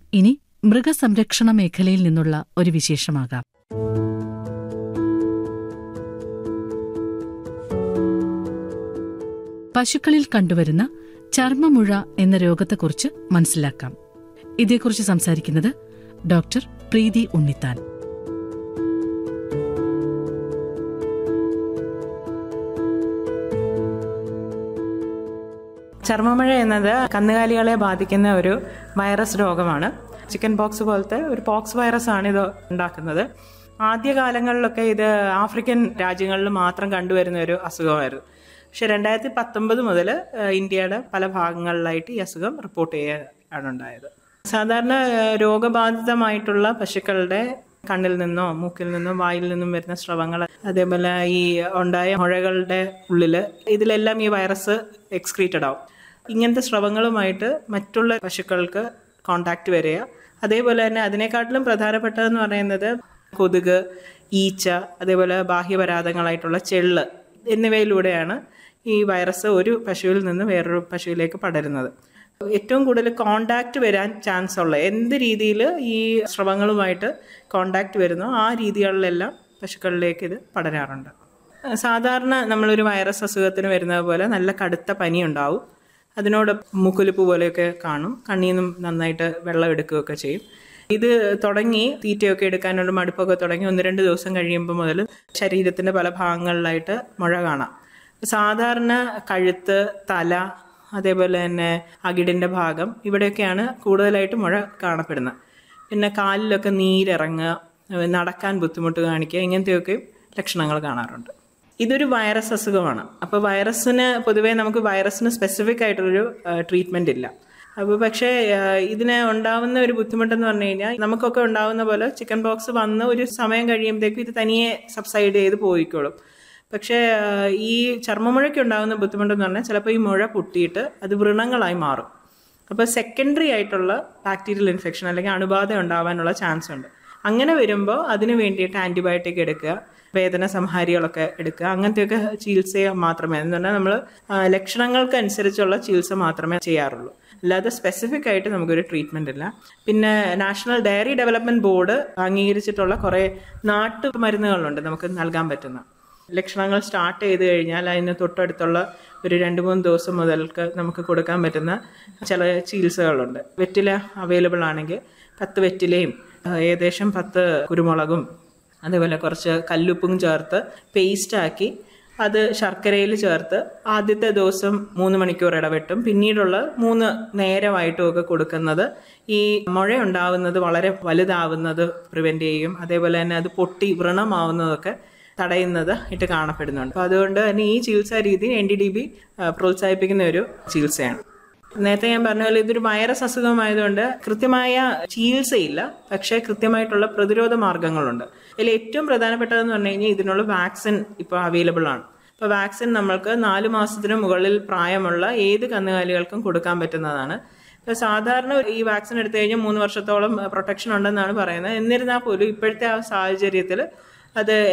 ഇനി മൃഗസംരക്ഷണ മേഖലയിൽ നിന്നുള്ള ഒരു വിശേഷമാകാം പശുക്കളിൽ കണ്ടുവരുന്ന ചർമ്മമുഴ എന്ന രോഗത്തെക്കുറിച്ച് മനസ്സിലാക്കാം ഇതേക്കുറിച്ച് സംസാരിക്കുന്നത് ഡോക്ടർ പ്രീതി ഉണ്ണിത്താൻ ചർമ്മമഴ എന്നത് കന്നുകാലികളെ ബാധിക്കുന്ന ഒരു വൈറസ് രോഗമാണ് ചിക്കൻ പോക്സ് പോലത്തെ ഒരു പോക്സ് വൈറസ് ആണ് ഇത് ഉണ്ടാക്കുന്നത് ആദ്യകാലങ്ങളിലൊക്കെ ഇത് ആഫ്രിക്കൻ രാജ്യങ്ങളിൽ മാത്രം കണ്ടുവരുന്ന ഒരു അസുഖമായിരുന്നു പക്ഷെ രണ്ടായിരത്തി പത്തൊമ്പത് മുതൽ ഇന്ത്യയുടെ പല ഭാഗങ്ങളിലായിട്ട് ഈ അസുഖം റിപ്പോർട്ട് ചെയ്യാനാണ് ഉണ്ടായത് സാധാരണ ഏഹ്, രോഗബാധിതമായിട്ടുള്ള പശുക്കളുടെ കണ്ണിൽ നിന്നോ മൂക്കിൽ നിന്നോ വായിൽ നിന്നും വരുന്ന സ്രവങ്ങൾ അതേപോലെ ഈ ഉണ്ടായ മുഴകളുടെ ഉള്ളിൽ ഇതിലെല്ലാം ഈ വൈറസ് എക്സ്ക്രീറ്റഡ് ആവും ഇങ്ങനത്തെ സ്രവങ്ങളുമായിട്ട് മറ്റുള്ള പശുക്കൾക്ക് കോണ്ടാക്ട് വരിക അതേപോലെ തന്നെ അതിനെക്കാട്ടിലും പ്രധാനപ്പെട്ടതെന്ന് പറയുന്നത് കൊതുക് ഈച്ച അതേപോലെ ബാഹ്യപരാധങ്ങളായിട്ടുള്ള ചെള്ള് എന്നിവയിലൂടെയാണ് ഈ വൈറസ് ഒരു പശുവിൽ നിന്ന് വേറൊരു പശുവിലേക്ക് പടരുന്നത് ഏറ്റവും കൂടുതൽ കോണ്ടാക്ട് വരാൻ ചാൻസ് ഉള്ള എന്ത് രീതിയിൽ ഈ സ്രവങ്ങളുമായിട്ട് കോണ്ടാക്ട് വരുന്നോ ആ രീതികളിലെല്ലാം പശുക്കളിലേക്ക് ഇത് പടരാറുണ്ട് സാധാരണ നമ്മളൊരു വൈറസ് അസുഖത്തിന് വരുന്നത് പോലെ നല്ല കടുത്ത പനി ഉണ്ടാവും അതിനോട് മുക്കുലിപ്പ് പോലെയൊക്കെ കാണും കണ്ണിൽ നിന്നും നന്നായിട്ട് വെള്ളം എടുക്കുകയൊക്കെ ചെയ്യും ഇത് തുടങ്ങി തീറ്റയൊക്കെ എടുക്കാനുള്ള മടുപ്പൊക്കെ തുടങ്ങി ഒന്ന് രണ്ട് ദിവസം കഴിയുമ്പോൾ മുതൽ ശരീരത്തിൻ്റെ പല ഭാഗങ്ങളിലായിട്ട് മുഴ കാണാം സാധാരണ കഴുത്ത് തല അതേപോലെ തന്നെ അകിടിൻ്റെ ഭാഗം ഇവിടെയൊക്കെയാണ് കൂടുതലായിട്ട് മുഴ കാണപ്പെടുന്നത് പിന്നെ കാലിലൊക്കെ നീരിറങ്ങുക നടക്കാൻ ബുദ്ധിമുട്ട് കാണിക്കുക ഇങ്ങനത്തെയൊക്കെ ലക്ഷണങ്ങൾ കാണാറുണ്ട് ഇതൊരു വൈറസ് അസുഖമാണ് അപ്പോൾ വൈറസിന് പൊതുവേ നമുക്ക് വൈറസിന് സ്പെസിഫിക് ആയിട്ടൊരു ട്രീറ്റ്മെൻ്റ് ഇല്ല അപ്പോൾ പക്ഷേ ആ, ഇതിന് ഉണ്ടാവുന്ന ഒരു ബുദ്ധിമുട്ടെന്ന് പറഞ്ഞു കഴിഞ്ഞാൽ നമുക്കൊക്കെ ഉണ്ടാവുന്ന പോലെ ചിക്കൻ ബോക്സ് വന്ന് ഒരു സമയം കഴിയുമ്പോഴത്തേക്കും ഇത് തനിയെ സബ്സൈഡ് ചെയ്ത് പോയിക്കോളും പക്ഷേ ആ, ഈ ചർമ്മമുഴയ്ക്ക് ഉണ്ടാകുന്ന ബുദ്ധിമുട്ടെന്ന് പറഞ്ഞാൽ ചിലപ്പോൾ ഈ മുഴ പൊട്ടിയിട്ട് അത് വ്രണങ്ങളായി മാറും അപ്പോൾ സെക്കൻഡറി ആയിട്ടുള്ള ബാക്ടീരിയൽ ഇൻഫെക്ഷൻ അല്ലെങ്കിൽ അണുബാധ ഉണ്ടാവാനുള്ള ചാൻസ് ഉണ്ട് അങ്ങനെ വരുമ്പോൾ അതിന് വേണ്ടിയിട്ട് ആൻറ്റിബയോട്ടിക് എടുക്കുക വേദന സംഹാരികളൊക്കെ എടുക്കുക അങ്ങനത്തെയൊക്കെ ചികിത്സ മാത്രമേ എന്ന് പറഞ്ഞാൽ നമ്മൾ ലക്ഷണങ്ങൾക്ക് അനുസരിച്ചുള്ള ചികിത്സ മാത്രമേ ചെയ്യാറുള്ളൂ അല്ലാതെ സ്പെസിഫിക് ആയിട്ട് നമുക്കൊരു ട്രീറ്റ്മെൻ്റ് ഇല്ല പിന്നെ നാഷണൽ ഡയറി ഡെവലപ്മെൻറ്റ് ബോർഡ് അംഗീകരിച്ചിട്ടുള്ള കുറേ നാട്ടു മരുന്നുകളുണ്ട് നമുക്ക് നൽകാൻ പറ്റുന്ന ലക്ഷണങ്ങൾ സ്റ്റാർട്ട് ചെയ്ത് കഴിഞ്ഞാൽ അതിന് തൊട്ടടുത്തുള്ള ഒരു രണ്ട് മൂന്ന് ദിവസം മുതൽക്ക് നമുക്ക് കൊടുക്കാൻ പറ്റുന്ന ചില ചികിത്സകളുണ്ട് വെറ്റില അവൈലബിൾ ആണെങ്കിൽ പത്ത് വെറ്റിലയും ആ, ഏകദേശം പത്ത് കുരുമുളകും അതേപോലെ കുറച്ച് കല്ലുപ്പും ചേർത്ത് പേസ്റ്റാക്കി അത് ശർക്കരയിൽ ചേർത്ത് ആദ്യത്തെ ദിവസം മൂന്ന് മണിക്കൂർ ഇടവിട്ടും പിന്നീടുള്ള മൂന്ന് നേരമായിട്ടും ഒക്കെ കൊടുക്കുന്നത് ഈ മുഴ ഉണ്ടാവുന്നത് വളരെ വലുതാവുന്നത് പ്രിവെൻറ്റ് ചെയ്യും അതേപോലെ തന്നെ അത് പൊട്ടി വ്രണമാവുന്നതൊക്കെ തടയുന്നത് ഇട്ട് കാണപ്പെടുന്നുണ്ട് അപ്പോൾ അതുകൊണ്ട് തന്നെ ഈ ചികിത്സാ രീതി എൻ ഡി ഡി ബി പ്രോത്സാഹിപ്പിക്കുന്ന ഒരു ചികിത്സയാണ് നേരത്തെ ഞാൻ പറഞ്ഞ പോലെ ഇതൊരു വൈറസ് അസുഖമായതുകൊണ്ട് കൃത്യമായ ചികിത്സയില്ല പക്ഷേ കൃത്യമായിട്ടുള്ള പ്രതിരോധ മാർഗങ്ങളുണ്ട് അതിൽ ഏറ്റവും പ്രധാനപ്പെട്ടതെന്ന് പറഞ്ഞു കഴിഞ്ഞാൽ ഇതിനുള്ള വാക്സിൻ ഇപ്പോൾ അവൈലബിൾ ആണ് അപ്പോൾ വാക്സിൻ നമ്മൾക്ക് നാല് മാസത്തിന് മുകളിൽ പ്രായമുള്ള ഏത് കന്നുകാലികൾക്കും കൊടുക്കാൻ പറ്റുന്നതാണ് ഇപ്പോൾ സാധാരണ ഈ വാക്സിൻ എടുത്തു കഴിഞ്ഞാൽ മൂന്ന് വർഷത്തോളം പ്രൊട്ടക്ഷൻ ഉണ്ടെന്നാണ് പറയുന്നത് എന്നിരുന്നാൽ പോലും ഇപ്പോഴത്തെ ആ സാഹചര്യത്തിൽ അത്